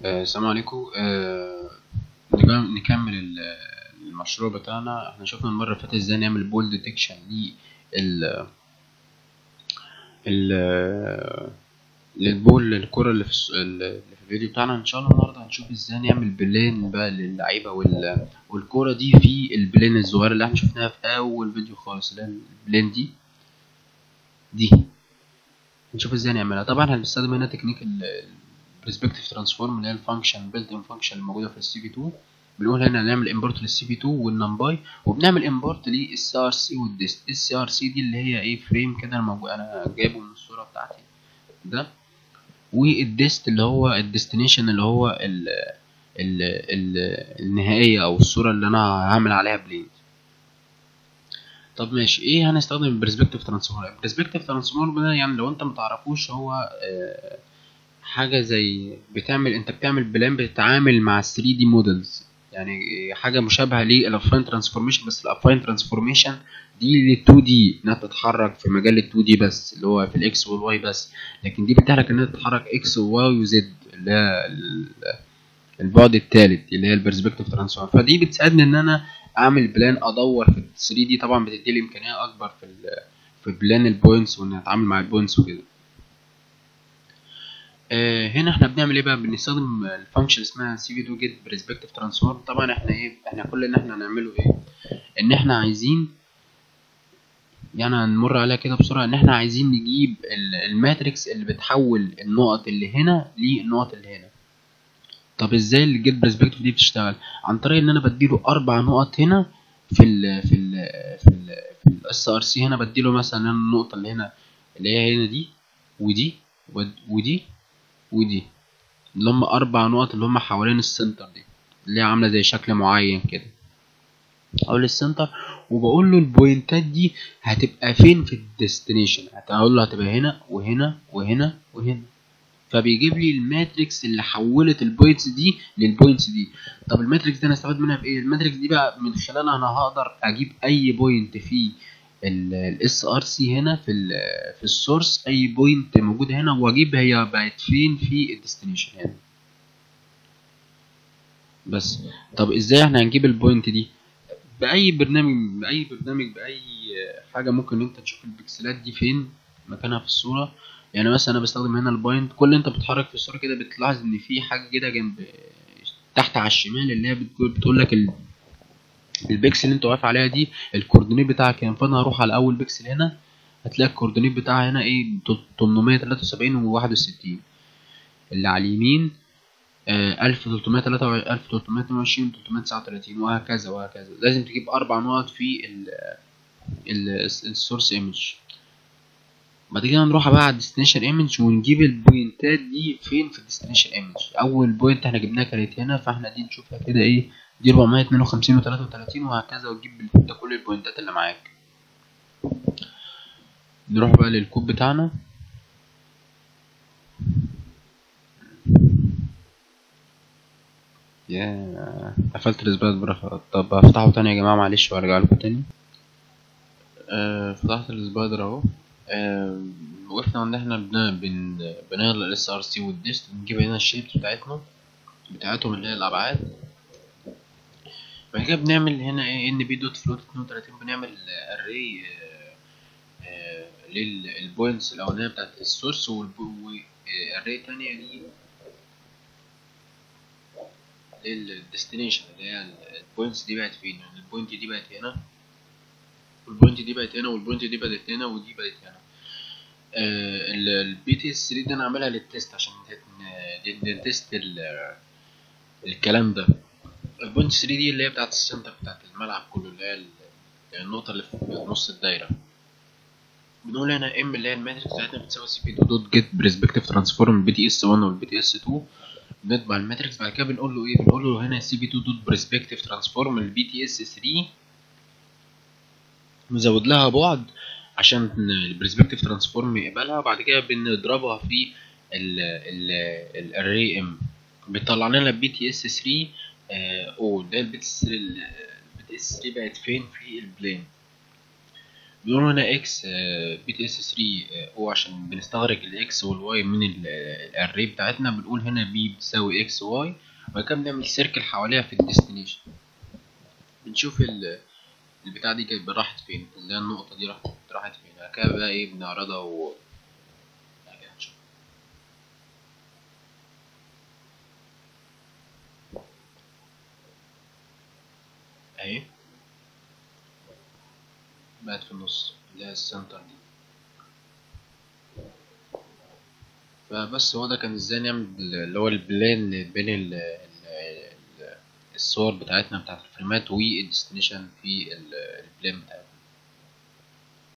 آه، السلام عليكم آه، نجا- نكمل ال- المشروع بتاعنا احنا شفنا المرة اللي فاتت ازاي نعمل بول ديتكشن لل ال للبول الكرة اللي في الس- اللي في الفيديو بتاعنا ان شاء الله النهارده هنشوف ازاي نعمل بلان بقى للعيبة وال... والكرة دي في البلان الصغيرة اللي احنا شفناها في اول فيديو خالص اللي هي البلان دي دي نشوف ازاي نعملها طبعا هنستخدم هنا تكنيك البرسبكتيف ترانسفورم اللي هي الفانكشن بيلت ان فانكشن الموجوده في السي في 2 بنقول هنا نعمل امبورت للسي في 2 والنمباي وبنعمل امبورت للسي ار سي والديست السي ار سي دي اللي هي ايه فريم كده انا موجود انا جايبه من الصوره بتاعتي ده والديست اللي هو الديستنيشن اللي هو ال ال ال النهائيه او الصوره اللي انا هعمل عليها بليد طب ماشي ايه هنستخدم البرسبكتيف ترانسفورم البرسبكتيف ترانسفورم ده يعني لو انت متعرفوش هو آه حاجه زي بتعمل انت بتعمل بلان بتتعامل مع 3 دي مودلز يعني حاجه مشابهه للافاين ترانسفورميشن بس الافاين ترانسفورميشن دي لل 2 دي انها تتحرك في مجال ال 2 دي بس اللي هو في الاكس والواي بس لكن دي بتاعلك انها تتحرك اكس وواي وزد اللي هي ال- البعد الثالث اللي هي البرسبكتيف ترانسفورم فدي بتساعدني ان انا اعمل بلان ادور في ال 3 دي طبعا بتدي لي امكانيه اكبر في ال في بلان البوينتس وان اتعامل مع البوينتس وكده آه، هنا احنا بنعمل ايه بقى بنستخدم الفانكشن اسمها سي في 2 جيت برسبكتيف ترانسفورم طبعا احنا ايه احنا كل اللي احنا هنعمله ايه ان احنا عايزين يعني هنمر عليها كده بسرعه ان احنا عايزين نجيب ال- الماتريكس اللي بتحول النقط اللي هنا للنقط اللي هنا طب ازاي الجيت برسبكتيف دي بتشتغل عن طريق ان انا بديله اربع نقط هنا في ال في ال في ال في الاس ار سي هنا بديله مثلا أنا النقطه اللي هنا اللي هي هنا دي ودي ود- ودي ودي اللي هم اربع نقط اللي هم حوالين السنتر دي اللي هي عامله زي شكل معين كده او للسنتر وبقول له البوينتات دي هتبقى فين في الديستنيشن هقول له هتبقى هنا وهنا وهنا وهنا فبيجيب لي الماتريكس اللي حولت البوينتس دي للبوينتس دي طب الماتريكس دي انا استفاد منها بايه الماتريكس دي بقى من خلالها انا هقدر اجيب اي بوينت في الاس ار سي هنا في ال في السورس اي بوينت موجوده هنا واجيب هي بقت فين في الديستنيشن هنا بس طب ازاي احنا هنجيب البوينت دي باي برنامج باي برنامج باي حاجه ممكن انت تشوف البكسلات دي فين مكانها في الصوره يعني مثلا انا بستخدم هنا البوينت كل انت بتتحرك في الصوره كده بتلاحظ ان في حاجه كده جنب تحت على الشمال اللي هي بتقول بتقول لك ال... البكسل اللي انت واقف عليها دي الكوردينيت بتاعك يعني فانا هروح على اول بكسل هنا هتلاقي الكوردينيت بتاعها هنا ايه 873 و61 اللي على اليمين آه 1323 1322 339 وهكذا وهكذا لازم تجيب اربع نقط في ال ال السورس ايمج بعد كده نروح بقى على الديستنيشن ايمج ونجيب البوينتات دي فين في الديستنيشن ايمج اول بوينت احنا جبناها كانت هنا فاحنا دي نشوفها كده ايه دي 452 و33 وهكذا وتجيب انت كل البوينتات اللي معاك نروح بقى للكود بتاعنا يا قفلت الاسباب برا طب هفتحه تاني يا جماعه معلش وارجع لكم تاني آه فتحت السبايدر اهو آه وقفنا عند احنا بن بن بنغلق الاس ار سي والديست بنجيب هنا الشيبس بتاعتنا بتاعتهم اللي هي الابعاد بعد كده بنعمل هنا ايه ان بي دوت فلوت 32 بنعمل اري للبوينتس الاولانيه بتاعت السورس واري تانية لل للديستنيشن اللي هي البوينتس دي بقت فين يعني البوينت دي بقت هنا والبوينت دي بقت هنا والبوينت دي بقت هنا ودي بقت هنا البي تي اس 3 ده انا عاملها للتيست عشان نت- نتست ال- الكلام ده البوينت 3 دي اللي هي بتاعت السنتر بتاعت الملعب كله اللي هي ال- النقطة اللي في نص الدايرة بنقول هنا ام اللي هي الماتريكس بتاعتنا بتساوي سي بي 2 دوت جيت برسبكتيف ترانسفورم بي تي اس 1 والبي تي اس 2 بنطبع الماتريكس بعد كده بنقول له ايه بنقول له هنا سي بي 2 دوت برسبكتيف ترانسفورم البي تي اس 3 نزود لها بعد عشان البرسبكتيف ترانسفورم يقبلها وبعد كده بنضربها في الاري ام بيطلع لنا البي تي اس 3 او ده البي تي اس البي تي اس 3 بقت فين في البلين بيقولوا هنا اكس بيت اس 3 او عشان بنستغرق الاكس والواي من الاري بتاعتنا بنقول هنا بي بتساوي اكس واي وبعد كده بنعمل سيركل حواليها في الديستنيشن بنشوف ال- البتاع دي كانت راحت فين اللي هي النقطة دي راحت راحت فين بعد كده بقى ايه بنعرضها و بعد كده هنشوف. اهي بقت في النص اللي هي السنتر دي فبس هو ده كان ازاي نعمل اللي هو البلان بين ال ال- ال- الصور بتاعتنا بتاعت الفريمات والديستنيشن في ال- البلان بتاعتنا